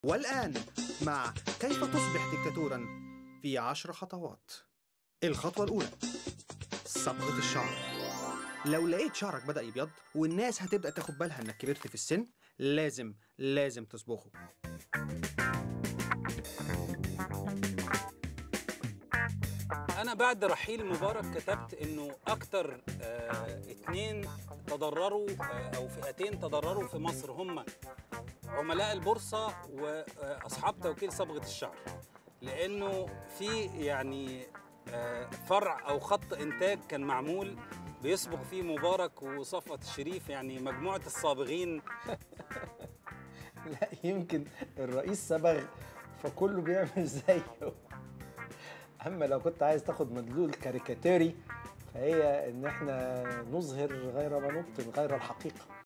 والآن مع كيف تصبح دكتاتورا في عشر خطوات الخطوة الأولى صبغة الشعر لو لقيت شعرك بدأ يبيض والناس هتبدأ تاخد بالها إنك كبرت في السن لازم لازم تصبغه انا بعد رحيل مبارك كتبت انه اكتر آه اتنين تضرروا آه او فئتين تضرروا في مصر هم عملاء البورصه واصحاب توكيل صبغه الشعر لانه في يعني آه فرع او خط انتاج كان معمول بيصبغ فيه مبارك وصفوت الشريف يعني مجموعه الصابغين لا يمكن الرئيس صبغ فكله بيعمل زيه اما لو كنت عايز تاخد مدلول كاريكاتيري فهي ان احنا نظهر غير ما نبطن غير الحقيقه